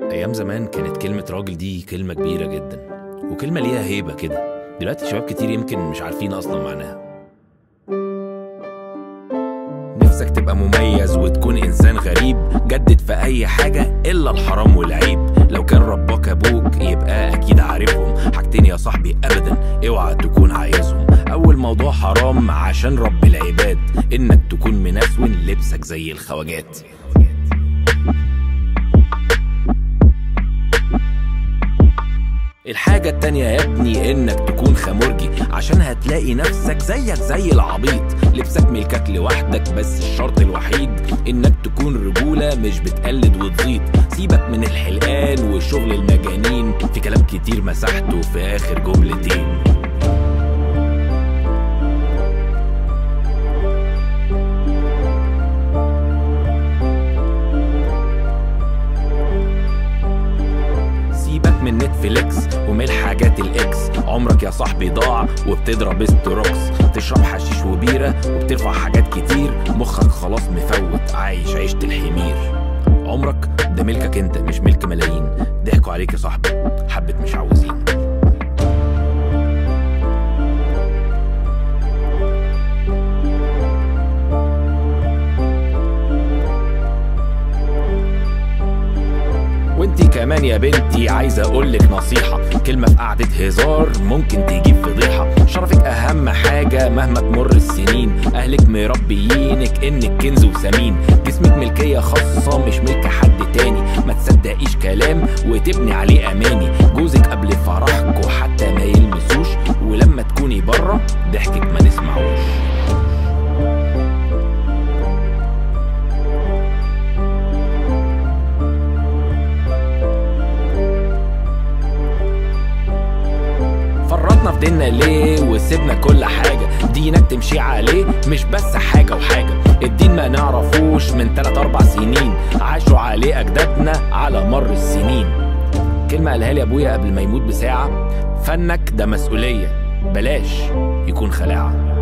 أيام زمان كانت كلمة راجل دي كلمة كبيرة جدا وكلمة ليها هيبة كده دلوقتي شباب كتير يمكن مش عارفين أصلا معناها نفسك تبقى مميز وتكون إنسان غريب جدد في أي حاجة إلا الحرام والعيب لو كان رباك أبوك يبقى أكيد عارفهم حاجتين يا صاحبي أبدا اوعى تكون عايزهم أول موضوع حرام عشان رب العباد إنك تكون منسون لبسك زي الخواجات الحاجة التانية يا ابني انك تكون خمرجي عشان هتلاقي نفسك زيك زي العبيط لبسك ملكك لوحدك بس الشرط الوحيد انك تكون رجولة مش بتقلد وتزيد سيبك من الحلقان وشغل المجانين في كلام كتير مسحته في اخر جملتين سيبك من نتفليكس ومن الحاجات الاكس عمرك يا صاحبي ضاع وبتضرب استروكس تشرب حشيش وبيرة وبترفع حاجات كتير مخك خلاص مفوت عايش عيشة الحمير عمرك ده ملكك انت مش ملك ملايين ضحكوا عليك يا صاحبي حبة مش عاوزين وانتي كمان يا بنتي عايزة اقولك نصيحة كلمة في قعدة هزار ممكن تجيب فضيحة شرفك اهم حاجة مهما تمر السنين اهلك مربيينك انك كنز وثمين جسمك ملكية خاصة مش ملك حد تاني ما تصدقيش كلام وتبني عليه اماني جوزك قبل فرحكوا حتى ما يلمسوش ولما تكوني بره ضحكك ما نسمعوش فرطنا في ديننا ليه وسيبنا كل حاجة دينك تمشي عليه مش بس حاجة وحاجة الدين ما نعرفوش من 3 أربع سنين عاشوا عليه أجدادنا على مر السنين كلمة قالها لي أبويا قبل ما يموت بساعة فنك ده مسؤولية بلاش يكون خلاعة